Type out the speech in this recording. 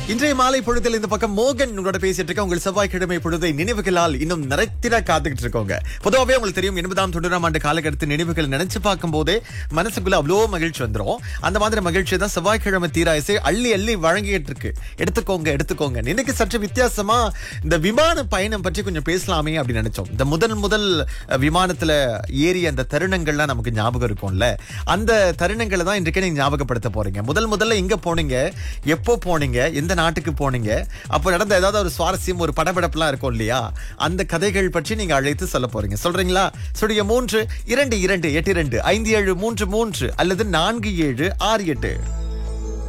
இன்றைய மாலை பொழுதில் இந்த பக்கம் மோகன் உங்களோட பேசிட்டு இருக்க உங்கள் செவ்வாய்க்கிழமை பொழுதை நினைவுகளால் இன்னும் நிறைத்திட காத்துக்கிட்டு இருக்கோங்க பொதுவாகவே உங்களுக்கு தெரியும் எண்பதாம் தொண்ணூறாம் ஆண்டு காலகட்டத்து நினைவுகள் நினைச்சு பார்க்கும் போதே மனசுக்குள்ள அவ்வளோ மகிழ்ச்சி வந்துரும் அந்த மாதிரி மகிழ்ச்சி தான் செவ்வாய்க்கிழமை தீராயசை அள்ளி அள்ளி வழங்கிட்டு இருக்கு எடுத்துக்கோங்க எடுத்துக்கோங்க இன்னைக்கு சற்று வித்தியாசமா இந்த விமான பயணம் பற்றி கொஞ்சம் பேசலாமே அப்படின்னு நினைச்சோம் இந்த முதல் முதல் அஹ், விமானத்துல ஏறிய அந்த தருணங்கள்லாம் நமக்கு ஞாபகம் இருக்கும்ல அந்த தருணங்களை தான் இன்றைக்கு நீங்க ஞாபகப்படுத்த போறீங்க முதல் முதல்ல எங்க போனீங்க எப்போ போனீங்க எந்த நாட்டுக்கு போனீங்க அப்போ நடந்த ஏதாவது ஒரு சுவாரஸ்யம் ஒரு படபடப்புலாம் இருக்கும் இல்லையா அந்த கதைகள் பற்றி நீங்க அழைத்து சொல்ல போறீங்க சொல்றீங்களா சுடிய மூன்று இரண்டு இரண்டு எட்டு இரண்டு ஐந்து ஏழு மூன்று மூன்று அல்லது நான்கு ஏழு ஆறு எட்டு